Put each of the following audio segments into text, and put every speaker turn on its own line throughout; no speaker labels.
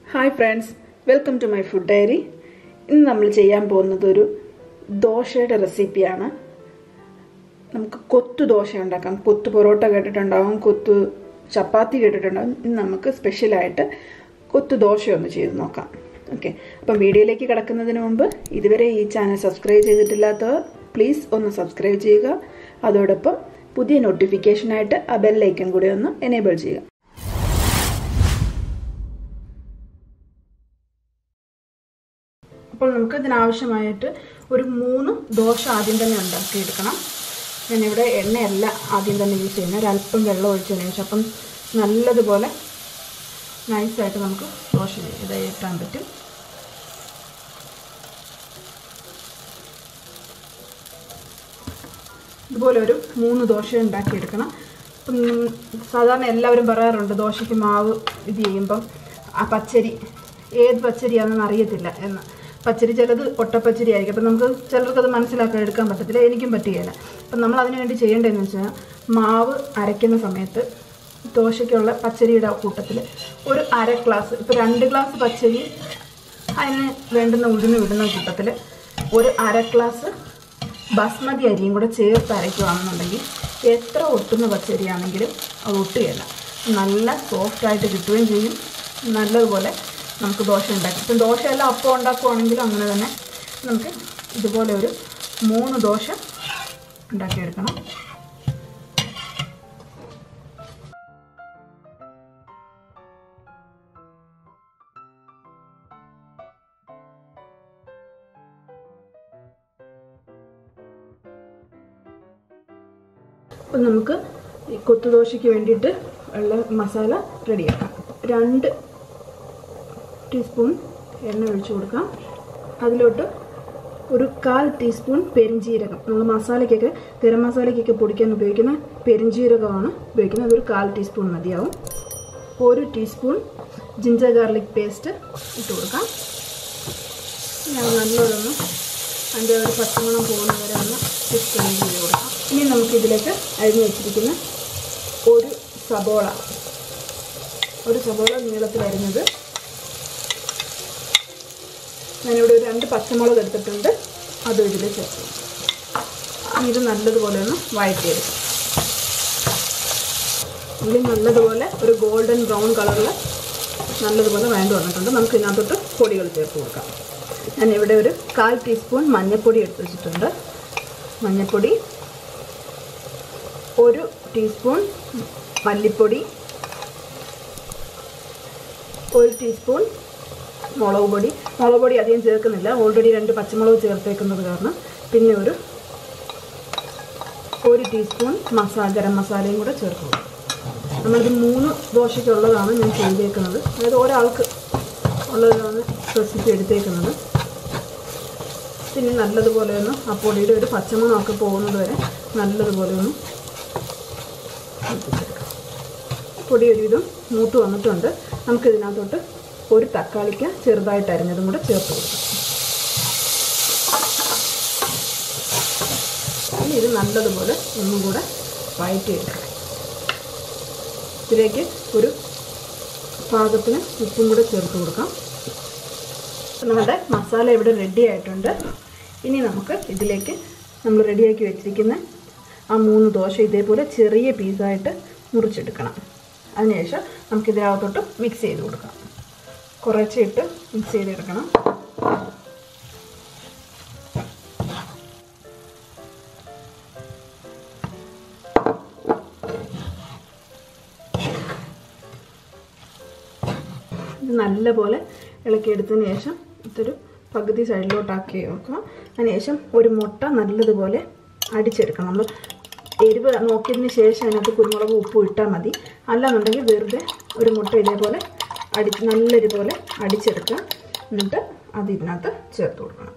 hi friends welcome to my food diary ഇന്ന് നമ്മൾ ചെയ്യാൻ പോകുന്നത് ഒരു ദോശയുടെ റെസിപ്പിയാണ് നമുക്ക് കൊത്തു ദോശ ഉണ്ടാക്കാം കൊത്തു പൊറോട്ട കേട്ടിട്ടുണ്ടാവും കൊത്തു ചപ്പാത്തി കേട്ടിട്ടുണ്ടാവും ഇന്ന് നമുക്ക് സ്പെഷ്യലായിട്ട് കൊത്തു ദോശ ഒന്ന് ചെയ്ത് നോക്കാം ഓക്കെ അപ്പം വീഡിയോയിലേക്ക് കിടക്കുന്നതിന് മുമ്പ് ഇതുവരെ ഈ ചാനൽ സബ്സ്ക്രൈബ് ചെയ്തിട്ടില്ലാത്തവർ പ്ലീസ് ഒന്ന് സബ്സ്ക്രൈബ് ചെയ്യുക അതോടൊപ്പം പുതിയ നോട്ടിഫിക്കേഷനായിട്ട് ആ ബെല്ലൈക്കൺ കൂടി ഒന്ന് എനേബിൾ ചെയ്യുക അപ്പോൾ നമുക്ക് ഇതിനാവശ്യമായിട്ട് ഒരു മൂന്ന് ദോശ ആദ്യം തന്നെ ഉണ്ടാക്കിയെടുക്കണം ഞാനിവിടെ എണ്ണയല്ല ആദ്യം തന്നെ യൂസ് ചെയ്യുന്നത് ഒരല്പം വെള്ളം ഒഴിച്ചതിന് ശേഷം അപ്പം നല്ലതുപോലെ നൈസായിട്ട് നമുക്ക് ദോശ ഇത് ഇട്ടാൻ പറ്റും ഇതുപോലെ ഒരു മൂന്ന് ദോശ ഉണ്ടാക്കിയെടുക്കണം അപ്പം സാധാരണ എല്ലാവരും പറയാറുണ്ട് ദോശയ്ക്ക് മാവ് ഇത് ചെയ്യുമ്പം ആ പച്ചരി ഏത് പച്ചരിയാണെന്ന് അറിയത്തില്ല എന്ന് പച്ചരി ചിലത് ഒട്ടപ്പച്ചരി ആയിരിക്കും അപ്പം നമുക്ക് ചിലർക്ക് അത് മനസ്സിലാക്കാൻ എടുക്കാൻ പറ്റത്തില്ല എനിക്കും പറ്റുകയില്ല അപ്പം നമ്മൾ അതിന് വേണ്ടി ചെയ്യേണ്ടതെന്ന് വെച്ചാൽ മാവ് അരയ്ക്കുന്ന സമയത്ത് ദോശയ്ക്കുള്ള പച്ചരിയുടെ കൂട്ടത്തിൽ ഒരു അര ഗ്ലാസ് ഇപ്പോൾ രണ്ട് ഗ്ലാസ് പച്ചരി അതിന് വേണ്ടുന്ന ഉഴുന്ന് വിടുന്ന കൂട്ടത്തിൽ ഒരു അര ഗ്ലാസ് ബസ്മതി അരിയും കൂടെ ചേർത്ത് അരയ്ക്കുകയാണെന്നുണ്ടെങ്കിൽ എത്ര ഒട്ടുന്ന പച്ചരിയാണെങ്കിലും അത് ഒട്ടുകയില്ല നല്ല സോഫ്റ്റായിട്ട് കിട്ടുകയും ചെയ്യും നല്ലതുപോലെ നമുക്ക് ദോശ ഉണ്ടാക്കാം ഇപ്പം ദോശയെല്ലാം അപ്പം ഉണ്ടാക്കുവാണെങ്കിലും അങ്ങനെ തന്നെ നമുക്ക് ഇതുപോലെ ഒരു മൂന്ന് ദോശ ഉണ്ടാക്കിയെടുക്കണം അപ്പം നമുക്ക് ഈ കൊത്തുദോശയ്ക്ക് വേണ്ടിയിട്ട് ഉള്ള മസാല റെഡിയാക്കാം രണ്ട് ടീസ്പൂൺ എണ്ണ ഒഴിച്ചു കൊടുക്കാം അതിലോട്ട് ഒരു കാൽ ടീസ്പൂൺ പെരിഞ്ജീരകം നമ്മൾ മസാലയ്ക്കൊക്കെ ഗരം മസാലയ്ക്കൊക്കെ പൊടിക്കാൻ ഉപയോഗിക്കുന്ന പെരിഞ്ജീരകമാണ് ഉപയോഗിക്കുന്നത് അതൊരു കാൽ ടീസ്പൂൺ മതിയാവും ഒരു ടീസ്പൂൺ ജിഞ്ചർ ഗാർലിക് പേസ്റ്റ് ഇട്ട് കൊടുക്കാം ഞാൻ നല്ലതൊന്ന് അതിൻ്റെ ഒരു പച്ചമണം പോകുന്ന വരെ ഒന്ന് ജസ്റ്റ് ഒന്ന് ചെയ്ത് കൊടുക്കാം ഇനി നമുക്കിതിലേക്ക് അരിഞ്ഞ് വെച്ചിരിക്കുന്ന ഒരു സബോള ഒരു സബോള നീളത്തിൽ അരിഞ്ഞത് ഞാനിവിടെ ഒരു രണ്ട് പച്ചമുളക് എടുത്തിട്ടുണ്ട് അതും ഇതിൽ ചേർത്ത് ഇത് നല്ലതുപോലെ ഒന്ന് വഴറ്റിയെടുക്കാം ഉള്ളി നല്ലതുപോലെ ഒരു ഗോൾഡൻ ബ്രൗൺ കളറിൽ നല്ലതുപോലെ വേണ്ട വന്നിട്ടുണ്ട് നമുക്ക് ഇതിനകത്തോട്ട് പൊടികൾ ചേർത്ത് കൊടുക്കാം ഞാനിവിടെ ഒരു കാൽ ടീസ്പൂൺ മഞ്ഞൾപ്പൊടി എടുത്ത് വെച്ചിട്ടുണ്ട് മഞ്ഞൾപ്പൊടി ഒരു ടീസ്പൂൺ മല്ലിപ്പൊടി ഒരു ടീസ്പൂൺ മുളക് പൊടി മുളക് പൊടി അധികം ചേർക്കുന്നില്ല ഓൾറെഡി രണ്ട് പച്ചമുളക് ചേർത്തേക്കുന്നത് കാരണം പിന്നെ ഒരു ഒരു ടീസ്പൂൺ മസാല ഗരം മസാലയും കൂടെ ചേർക്കും നമ്മളിത് മൂന്ന് ദോശയ്ക്കുള്ളതാണ് ഞാൻ ചെയ്തേക്കുന്നത് അതായത് ഒരാൾക്ക് ഉള്ളതാണ് റെസിപ്പി എടുത്തേക്കുന്നത് പിന്നെ നല്ലതുപോലെ ഒന്ന് ആ പൊടിയുടെ ഒരു പച്ചമണമൊക്കെ പോകുന്നത് വരെ നല്ലതുപോലെ ഒന്ന് പൊടി ഒരുവിധം മൂത്ത് വന്നിട്ടുണ്ട് നമുക്കിതിനകത്തോട്ട് ഒരു തക്കാളിക്ക ചെറുതായിട്ട് അരിഞ്ഞതും കൂടെ ചേർത്ത് കൊടുക്കാം ഇനി ഇത് നല്ലതുപോലെ ഒന്നും കൂടെ വഴറ്റിയെടുക്കാം ഇതിലേക്ക് ഒരു പാകത്തിന് ഉപ്പും കൂടെ ചേർത്ത് കൊടുക്കാം നമ്മുടെ മസാല ഇവിടെ റെഡി ആയിട്ടുണ്ട് ഇനി നമുക്ക് ഇതിലേക്ക് നമ്മൾ റെഡിയാക്കി വെച്ചിരിക്കുന്ന ആ മൂന്ന് ദോശ ഇതേപോലെ ചെറിയ പീസായിട്ട് മുറിച്ചെടുക്കണം അതിനുശേഷം നമുക്കിതിനകത്തോട്ട് മിക്സ് ചെയ്ത് കൊടുക്കാം കുറച്ചിട്ട് മിക്സ് ചെയ്തെടുക്കണം ഇത് നല്ലപോലെ ഇളക്കിയെടുത്തതിന് ശേഷം ഇതൊരു പകുതി സൈഡിലോട്ടാക്കി വെക്കുക അതിനുശേഷം ഒരു മുട്ട നല്ലതുപോലെ അടിച്ചെടുക്കണം നമ്മൾ എരിവ് നോക്കിയതിന് ശേഷം അതിനകത്ത് കുരുമുളക് ഉപ്പ് ഇട്ടാൽ മതി അല്ലാന്നുണ്ടെങ്കിൽ വെറുതെ ഒരു മുട്ട ഇതേപോലെ അടിച്ച് നല്ലൊരുപോലെ അടിച്ചെടുക്കുക എന്നിട്ട് അത് ഇതിനകത്ത് ചേർത്ത് കൊടുക്കണം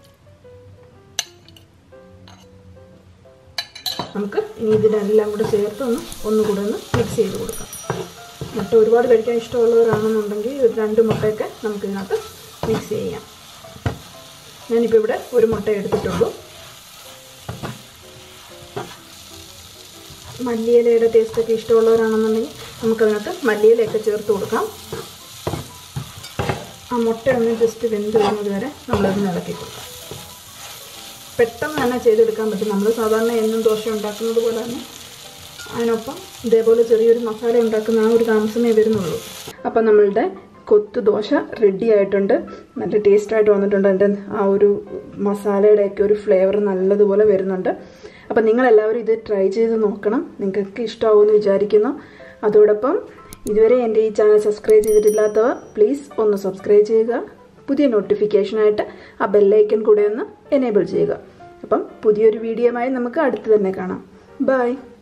നമുക്ക് ഇനി ഇതിനെല്ലാം കൂടെ ചേർത്ത് ഒന്ന് ഒന്നുകൂടെ ഒന്ന് മിക്സ് ചെയ്ത് കൊടുക്കാം മുട്ട ഒരുപാട് കഴിക്കാൻ ഇഷ്ടമുള്ളവരാണെന്നുണ്ടെങ്കിൽ ഒരു രണ്ട് മുട്ടയൊക്കെ നമുക്ക് ഇതിനകത്ത് മിക്സ് ചെയ്യാം ഞാനിപ്പോൾ ഇവിടെ ഒരു മുട്ട എടുത്തിട്ടുള്ളൂ മല്ലിയിലയുടെ ടേസ്റ്റൊക്കെ ഇഷ്ടമുള്ളവരാണെന്നുണ്ടെങ്കിൽ നമുക്കതിനകത്ത് മല്ലിയിലയൊക്കെ ചേർത്ത് കൊടുക്കാം ആ മുട്ട ഒന്ന് ജസ്റ്റ് വെന്ത് വരുന്നത് വരെ നമ്മളതൊന്ന് ഇളക്കി കൊടുക്കാം പെട്ടെന്ന് തന്നെ ചെയ്തെടുക്കാൻ പറ്റും നമ്മൾ സാധാരണ എന്നും ദോശ ഉണ്ടാക്കുന്നത് പോലെ തന്നെ അതിനൊപ്പം ഇതേപോലെ ചെറിയൊരു മസാല ഉണ്ടാക്കുന്ന ആ ഒരു താമസമേ വരുന്നുള്ളൂ അപ്പം നമ്മളുടെ കൊത്തു ദോശ റെഡി ആയിട്ടുണ്ട് നല്ല ടേസ്റ്റായിട്ട് വന്നിട്ടുണ്ട് അതിൻ്റെ ആ ഒരു മസാലയുടെയൊക്കെ ഒരു ഫ്ലേവർ നല്ലതുപോലെ വരുന്നുണ്ട് അപ്പം നിങ്ങളെല്ലാവരും ഇത് ട്രൈ ചെയ്ത് നോക്കണം നിങ്ങൾക്ക് ഇഷ്ടമാവുമെന്ന് വിചാരിക്കുന്നു അതോടൊപ്പം ഇതുവരെ എൻ്റെ ഈ ചാനൽ സബ്സ്ക്രൈബ് ചെയ്തിട്ടില്ലാത്തവർ പ്ലീസ് ഒന്ന് സബ്സ്ക്രൈബ് ചെയ്യുക പുതിയ നോട്ടിഫിക്കേഷനായിട്ട് ആ ബെല്ലൈക്കൺ കൂടെ ഒന്ന് എനേബിൾ ചെയ്യുക അപ്പം പുതിയൊരു വീഡിയോയുമായി നമുക്ക് അടുത്ത് തന്നെ കാണാം ബൈ